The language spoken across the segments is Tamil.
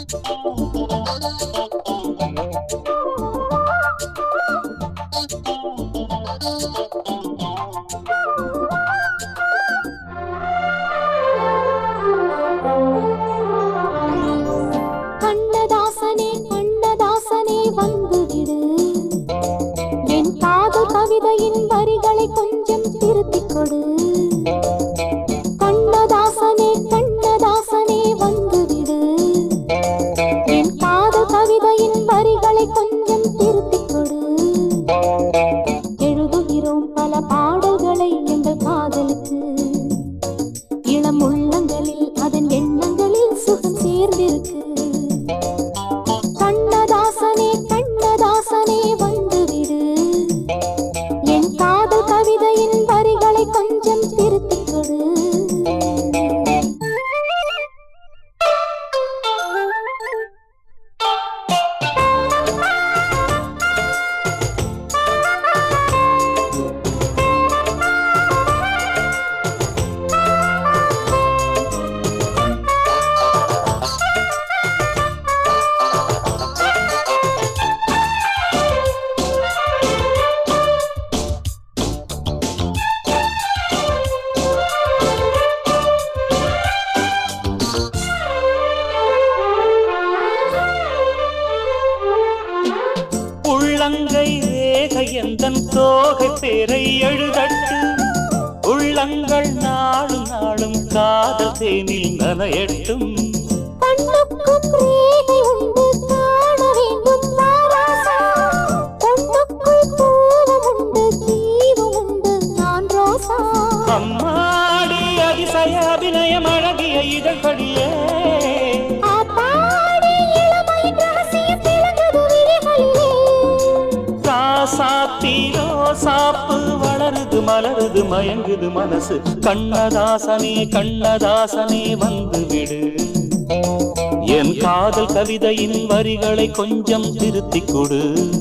கண்ணதாசனே கண்ணதாசனே வந்துவிடு என் காதல் கவிதையின் வரிகளை கொஞ்சம் திருத்திக் கொடு கண்ணதாசனே கண்ணதாசனே வந்துவிடு என் காதல் கவிதையின் வரிகளை கொஞ்சம் திருத்திக் கொடு எழுதுகிறோம் பல பாடல்களை எங்கள் காதலுக்கு இளம் உள்ளங்களில் அதன் எண்ணங்களில் சுகம் சேர்ந்திருக்கு கண்ணதாசனே கண்ணதாசனே வந்துவிடு என் காதல் கவிதையின் வரிகளை கொஞ்சம் திருத்திக் கொடு உள்ளங்கை ரேகை எந்தன் தோகை பேரை எழுதட்டு உள்ளங்கள் நாளும் நாளும் காதல் தேனில் நனையட்டும் கண்ணுக்கும் ரேகை உண்டு காண வேண்டும் வாராசா பொண்ணுக்குள் பூவும் உண்டு தீவும் உண்டு நான் ரோசா அம்மாடி அதிசய அபிநயம் அழகிய இதழ்படியே ஆத்தாடி இளமையின் ரகசியம் திறந்தது விழிகளிலே ராசாத்திரோ சாப்பு வளருது மலருது மயங்குது மனசு கண்ணதாசனே கண்ணதாசனே வந்து விடு என் காதல் கவிதையின் வரிகளை கொஞ்சம் திருத்திக் கொடு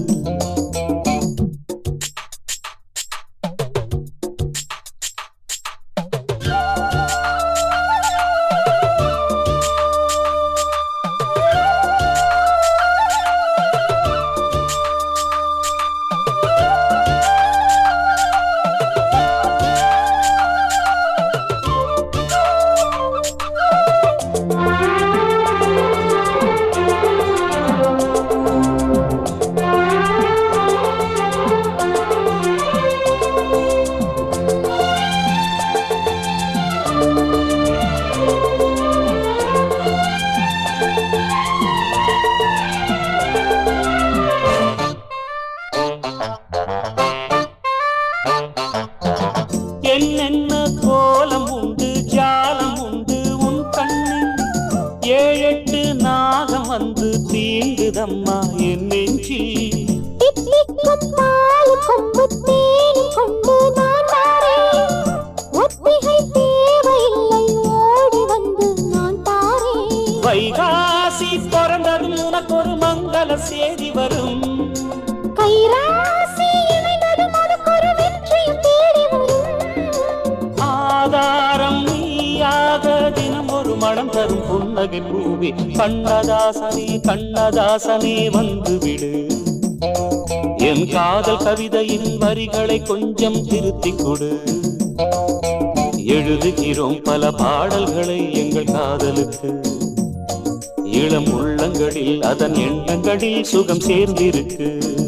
என்னென்ன கோலம் உண்டு ஜாலம் உண்டு உன் கண்ணில் ஏழெட்டு நாகம் வந்து தீண்டுதம்மா என் நெஞ்சில் தித்திக்கும் பாலும் கொம்பு தேனும் கொண்டு நான் வாரேன் ஒத்திகை தேவையில்லை ஓடி வந்து நான் தாரேன் வைகாசி பிறந்ததும் உனக்கு ஒரு மங்கள செய்தி வரும் கைராசி இணைந்ததும் அதுக்கு ஒரு வெற்றியும் தேடி வரும் ஆதாரம் நீயாக தினம் ஒரு மனம் தரும் புன்னகை பூவி கண்ணதாசனே கண்ணதாசனே வந்து விடு என் காதல் கவிதையின் வரிகளை கொஞ்சம் திருத்திக் கொடு எழுதுகிறோம் பல பாடல்களை எங்கள் காதலுக்கு இளம் உள்ளங்களில் அதன் எண்ணங்களில் சுகம் சேர்ந்திருக்கு